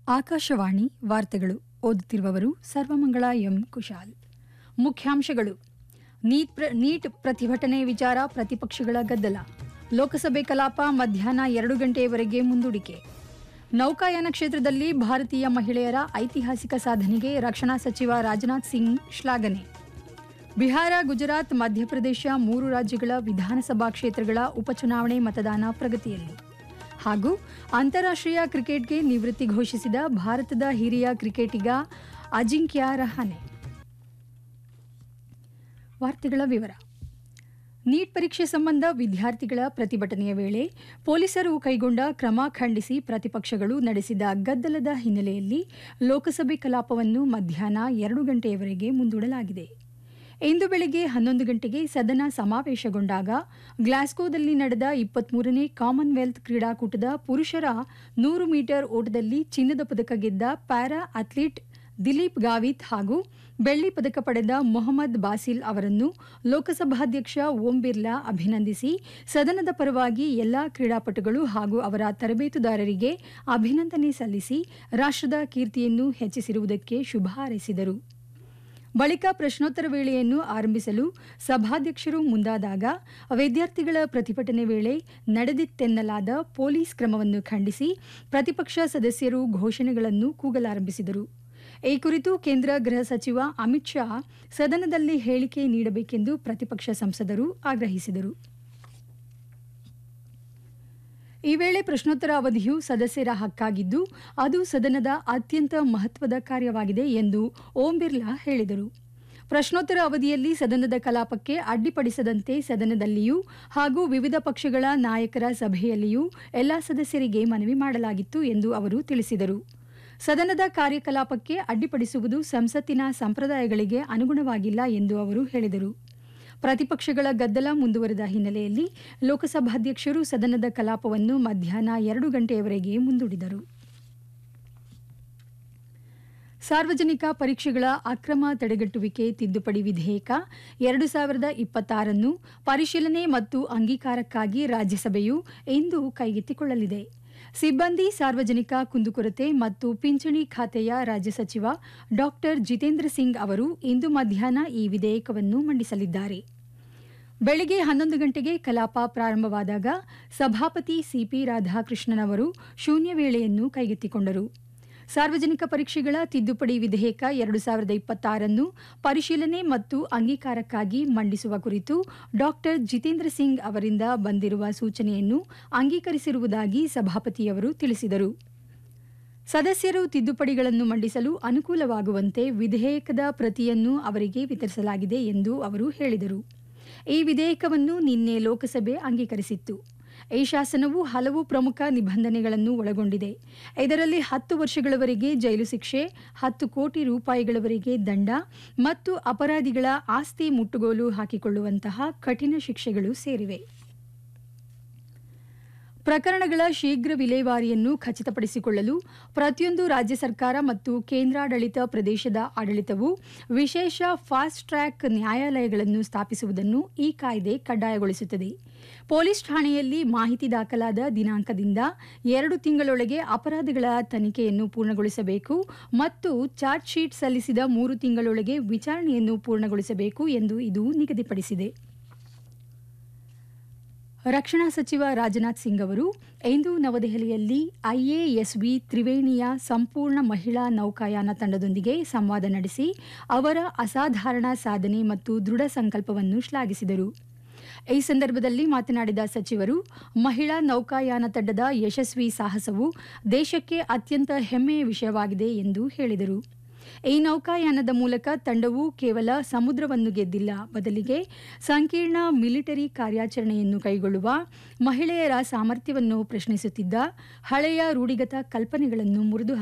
ಆಕಾಶವಾಣಿ ವಾರ್ತೆಗಳು ಓದುತ್ತಿರುವವರು ಸರ್ವಮಂಗಳ ಎಂ ಕುಶಾಲ್ ಮುಖ್ಯಾಂಶಗಳು ನೀಟ್ ಪ್ರ- ನೀಟ್ ಪ್ರತಿಭಟನೆ ವಿಚಾರ ಪ್ರತಿಪಕ್ಷಗಳ ಗದ್ದಲ ಲೋಕಸಭೆ ಕಲಾಪ ಮಧ್ಯಾಹ್ನ ಎರಡು ಗಂಟೆಯವರೆಗೆ ಮುಂದೂಡಿಕೆ ನೌಕಾಯಾನ ಕ್ಷೇತ್ರದಲ್ಲಿ ಭಾರತೀಯ ಮಹಿಳೆಯರ ಐತಿಹಾಸಿಕ ಸಾಧನೆಗೆ ರಕ್ಷಣಾ ಸಚಿವ ರಾಜನಾಥ್ ಸಿಂಗ್ ಶ್ಲಾಘನೆ ಬಿಹಾರ ಗುಜರಾತ್ ಮಧ್ಯಪ್ರದೇಶ ಮೂರು ರಾಜ್ಯಗಳ ವಿಧಾನಸಭಾ ಕ್ಷೇತ್ರಗಳ ಉಪಚುನಾವಣೆ ಮತದಾನ ಪ್ರಗತಿಯಲ್ಲಿ ಹಾಗೂ ಅಂತಾರಾಷ್ಟ್ರೀಯ ಕ್ರಿಕೆಟ್ಗೆ ನಿವೃತ್ತಿ ಘೋಷಿಸಿದ ಭಾರತದ ಹಿರಿಯ ಕ್ರಿಕೆಟಿಗ ಅಜಿಂಕ್ಯ ರಹಾನೆ ವಾರ್ತೆಗಳ ವಿವರ ನೀಟ್ ಪರೀಕ್ಷೆ ಸಂಬಂಧ ವಿದ್ಯಾರ್ಥಿಗಳ ಪ್ರತಿಭಟನೆಯ ವೇಳೆ ಪೊಲೀಸರು ಕೈಗೊಂಡ ಕ್ರಮ ಖಂಡಿಸಿ ಪ್ರತಿಪಕ್ಷಗಳು ನಡೆಸಿದ ಗದ್ದಲದ ಹಿನ್ನೆಲೆಯಲ್ಲಿ ಲೋಕಸಭೆ ಕಲಾಪವನ್ನು ಮಧ್ಯಾಹ್ನ ಎರಡು ಗಂಟೆಯವರೆಗೆ ಮುಂದೂಡಲಾಗಿದೆ ಇಂದು ಬೆಳಗ್ಗೆ ಹನ್ನೊಂದು ಗಂಟೆಗೆ ಸದನ ಸಮಾವೇಶಗೊಂಡಾಗ ಗ್ಲಾಸ್ಗೋದಲ್ಲಿ ನಡೆದ ಇಪ್ಪತ್ಮೂರನೇ ಕಾಮನ್ವೆಲ್ತ್ ಕ್ರೀಡಾಕೂಟದ ಪುರುಷರ ನೂರು ಮೀಟರ್ ಓಟದಲ್ಲಿ ಚಿನ್ನದ ಪದಕ ಗೆದ್ದ ಪ್ಯಾರಾ ಅಥ್ಲೀಟ್ ದಿಲೀಪ್ ಗಾವಿತ್ ಹಾಗೂ ಬೆಳ್ಳಿ ಪದಕ ಪಡೆದ ಮೊಹಮ್ಮದ್ ಬಾಸಿಲ್ ಅವರನ್ನು ಲೋಕಸಭಾಧ್ಯಕ್ಷ ಓಂ ಬಿರ್ಲಾ ಅಭಿನಂದಿಸಿ ಸದನದ ಪರವಾಗಿ ಎಲ್ಲಾ ಕ್ರೀಡಾಪಟುಗಳು ಹಾಗೂ ಅವರ ತರಬೇತುದಾರರಿಗೆ ಅಭಿನಂದನೆ ಸಲ್ಲಿಸಿ ರಾಷ್ಟ್ರದ ಕೀರ್ತಿಯನ್ನು ಹೆಚ್ಚಿಸಿರುವುದಕ್ಕೆ ಶುಭ ಹಾರೈಸಿದರು ಬಳಿಕ ಪ್ರಶ್ನೋತ್ತರ ವೇಳೆಯನ್ನು ಆರಂಭಿಸಲು ಸಭಾಧ್ಯಕ್ಷರು ಮುಂದಾದಾಗ ವಿದ್ಯಾರ್ಥಿಗಳ ಪ್ರತಿಭಟನೆ ವೇಳೆ ನಡೆದಿತ್ತೆನ್ನಲಾದ ಪೊಲೀಸ್ ಕ್ರಮವನ್ನು ಖಂಡಿಸಿ ಪ್ರತಿಪಕ್ಷ ಸದಸ್ಯರು ಘೋಷಣೆಗಳನ್ನು ಕೂಗಲಾರಂಭಿಸಿದರು ಈ ಕುರಿತು ಕೇಂದ್ರ ಗೃಹ ಸಚಿವ ಅಮಿತ್ ಶಾ ಸದನದಲ್ಲಿ ಹೇಳಿಕೆ ನೀಡಬೇಕೆಂದು ಪ್ರತಿಪಕ್ಷ ಸಂಸದರು ಆಗ್ರಹಿಸಿದರು ಈ ವೇಳೆ ಪ್ರಶ್ನೋತ್ತರ ಅವಧಿಯು ಸದಸ್ಯರ ಹಕ್ಕಾಗಿದ್ದು ಅದು ಸದನದ ಅತ್ಯಂತ ಮಹತ್ವದ ಕಾರ್ಯವಾಗಿದೆ ಎಂದು ಓಂ ಬಿರ್ಲಾ ಹೇಳಿದರು ಪ್ರಶ್ನೋತ್ತರ ಅವಧಿಯಲ್ಲಿ ಸದನದ ಕಲಾಪಕ್ಕೆ ಅಡ್ಡಿಪಡಿಸದಂತೆ ಸದನದಲ್ಲಿಯೂ ಹಾಗೂ ವಿವಿಧ ಪಕ್ಷಗಳ ನಾಯಕರ ಸಭೆಯಲ್ಲಿಯೂ ಎಲ್ಲ ಸದಸ್ಯರಿಗೆ ಮನವಿ ಮಾಡಲಾಗಿತ್ತು ಎಂದು ಅವರು ತಿಳಿಸಿದರು ಸದನದ ಕಾರ್ಯಕಲಾಪಕ್ಕೆ ಅಡ್ಡಿಪಡಿಸುವುದು ಸಂಸತ್ತಿನ ಸಂಪ್ರದಾಯಗಳಿಗೆ ಅನುಗುಣವಾಗಿಲ್ಲ ಎಂದು ಅವರು ಹೇಳಿದರು ಪ್ರತಿಪಕ್ಷಗಳ ಗದ್ದಲ ಮುಂದುವರೆದ ಹಿನ್ನೆಲೆಯಲ್ಲಿ ಲೋಕಸಭಾಧ್ಯಕ್ಷರು ಸದನದ ಕಲಾಪವನ್ನು ಮಧ್ಯಾಹ್ನ ಎರಡು ಗಂಟೆಯವರೆಗೆ ಮುಂದೂಡಿದರು ಸಾರ್ವಜನಿಕ ಪರೀಕ್ಷೆಗಳ ಅಕ್ರಮ ತಡೆಗಟ್ಟುವಿಕೆ ತಿದ್ದುಪಡಿ ವಿಧೇಯಕ ಎರಡು ಸಾವಿರದ ಇಪ್ಪತ್ತಾರನ್ನು ಪರಿಶೀಲನೆ ಮತ್ತು ಅಂಗೀಕಾರಕ್ಕಾಗಿ ರಾಜ್ಯಸಭೆಯು ಇಂದು ಕೈಗೆತ್ತಿಕೊಳ್ಳಲಿದೆ ಸಿಬ್ಬಂದಿ ಸಾರ್ವಜನಿಕ ಕುಂದುಕೊರತೆ ಮತ್ತು ಪಿಂಚಣಿ ಖಾತೆಯ ರಾಜ್ಯ ಸಚಿವ ಡಾಕ್ಟರ್ ಜಿತೇಂದ್ರ ಸಿಂಗ್ ಅವರು ಇಂದು ಮಧ್ಯಾಹ್ನ ಈ ವಿಧೇಯಕವನ್ನು ಮಂಡಿಸಲಿದ್ದಾರೆ ಬೆಳಗ್ಗೆ ಹನ್ನೊಂದು ಗಂಟೆಗೆ ಕಲಾಪ ಪ್ರಾರಂಭವಾದಾಗ ಸಭಾಪತಿ ಸಿಪಿ ರಾಧಾಕೃಷ್ಣನ್ ಅವರು ಶೂನ್ಯ ವೇಳೆಯನ್ನು ಕೈಗೆತ್ತಿಕೊಂಡರು ಸಾರ್ವಜನಿಕ ಪರೀಕ್ಷೆಗಳ ತಿದ್ದುಪಡಿ ವಿಧೇಯಕ ಎರಡು ಸಾವಿರದ ಇಪ್ಪತ್ತಾರನ್ನು ಪರಿಶೀಲನೆ ಮತ್ತು ಅಂಗೀಕಾರಕ್ಕಾಗಿ ಮಂಡಿಸುವ ಕುರಿತು ಡಾಕ್ಟರ್ ಜಿತೇಂದ್ರ ಸಿಂಗ್ ಅವರಿಂದ ಬಂದಿರುವ ಸೂಚನೆಯನ್ನು ಅಂಗೀಕರಿಸಿರುವುದಾಗಿ ಸಭಾಪತಿಯವರು ತಿಳಿಸಿದರು ಸದಸ್ಯರು ತಿದ್ದುಪಡಿಗಳನ್ನು ಮಂಡಿಸಲು ಅನುಕೂಲವಾಗುವಂತೆ ವಿಧೇಯಕದ ಪ್ರತಿಯನ್ನು ಅವರಿಗೆ ವಿತರಿಸಲಾಗಿದೆ ಎಂದು ಅವರು ಹೇಳಿದರು ಈ ವಿಧೇಯಕವನ್ನು ನಿನ್ನೆ ಲೋಕಸಭೆ ಅಂಗೀಕರಿಸಿತ್ತು ಈ ಶಾಸನವು ಹಲವು ಪ್ರಮುಖ ನಿಬಂಧನೆಗಳನ್ನು ಒಳಗೊಂಡಿದೆ ಇದರಲ್ಲಿ ಹತ್ತು ವರ್ಷಗಳವರೆಗೆ ಜೈಲು ಶಿಕ್ಷೆ ಹತ್ತು ಕೋಟಿ ರೂಪಾಯಿಗಳವರೆಗೆ ದಂಡ ಮತ್ತು ಅಪರಾಧಿಗಳ ಆಸ್ತಿ ಮುಟ್ಟುಗೋಲು ಹಾಕಿಕೊಳ್ಳುವಂತಹ ಕಠಿಣ ಶಿಕ್ಷೆಗಳು ಸೇರಿವೆ ಪ್ರಕರಣಗಳ ಶೀಘ್ರ ವಿಲೇವಾರಿಯನ್ನು ಖಚಿತಪಡಿಸಿಕೊಳ್ಳಲು ಪ್ರತಿಯೊಂದು ರಾಜ್ಯ ಸರ್ಕಾರ ಮತ್ತು ಕೇಂದ್ರಾಡಳಿತ ಪ್ರದೇಶದ ಆಡಳಿತವು ವಿಶೇಷ ಫಾಸ್ಟ್ ಟ್ರ್ಯಾಕ್ ನ್ಯಾಯಾಲಯಗಳನ್ನು ಸ್ಥಾಪಿಸುವುದನ್ನು ಈ ಕಾಯ್ದೆ ಕಡ್ಡಾಯಗೊಳಿಸುತ್ತದೆ ಪೊಲೀಸ್ ಠಾಣೆಯಲ್ಲಿ ಮಾಹಿತಿ ದಾಖಲಾದ ದಿನಾಂಕದಿಂದ ಎರಡು ತಿಂಗಳೊಳಗೆ ಅಪರಾಧಗಳ ತನಿಖೆಯನ್ನು ಪೂರ್ಣಗೊಳಿಸಬೇಕು ಮತ್ತು ಚಾರ್ಜ್ ಶೀಟ್ ಸಲ್ಲಿಸಿದ ಮೂರು ತಿಂಗಳೊಳಗೆ ವಿಚಾರಣೆಯನ್ನು ಪೂರ್ಣಗೊಳಿಸಬೇಕು ಎಂದು ಇದು ನಿಗದಿಪಡಿಸಿದೆ ರಕ್ಷಣಾ ಸಚಿವ ರಾಜನಾಥ್ ಸಿಂಗ್ ಅವರು ಇಂದು ನವದೆಹಲಿಯಲ್ಲಿ ಐಎಎಸ್ವಿ ತ್ರಿವೇಣಿಯ ಸಂಪೂರ್ಣ ಮಹಿಳಾ ನೌಕಾಯಾನ ತಂಡದೊಂದಿಗೆ ಸಂವಾದ ನಡೆಸಿ ಅವರ ಅಸಾಧಾರಣ ಸಾಧನೆ ಮತ್ತು ದೃಢ ಸಂಕಲ್ಪವನ್ನು ಶ್ಲಾಘಿಸಿದರು ಈ ಸಂದರ್ಭದಲ್ಲಿ ಮಾತನಾಡಿದ ಸಚಿವರು ಮಹಿಳಾ ನೌಕಾಯಾನ ತಂಡದ ಯಶಸ್ವಿ ಸಾಹಸವು ದೇಶಕ್ಕೆ ಅತ್ಯಂತ ಹೆಮ್ಮೆಯ ವಿಷಯವಾಗಿದೆ ಎಂದು ಹೇಳಿದರು ಈ ನೌಕಾಯಾನದ ಮೂಲಕ ತಂಡವು ಕೇವಲ ಸಮುದ್ರವನ್ನು ಗೆದ್ದಿಲ್ಲ ಬದಲಿಗೆ ಸಂಕೀರ್ಣ ಮಿಲಿಟರಿ ಕಾರ್ಯಾಚರಣೆಯನ್ನು ಕೈಗೊಳ್ಳುವ ಮಹಿಳೆಯರ ಸಾಮರ್ಥ್ಯವನ್ನು ಪ್ರಶ್ನಿಸುತ್ತಿದ್ದ ಹಳೆಯ ರೂಢಿಗತ ಕಲ್ಪನೆಗಳನ್ನು ಮುರಿದು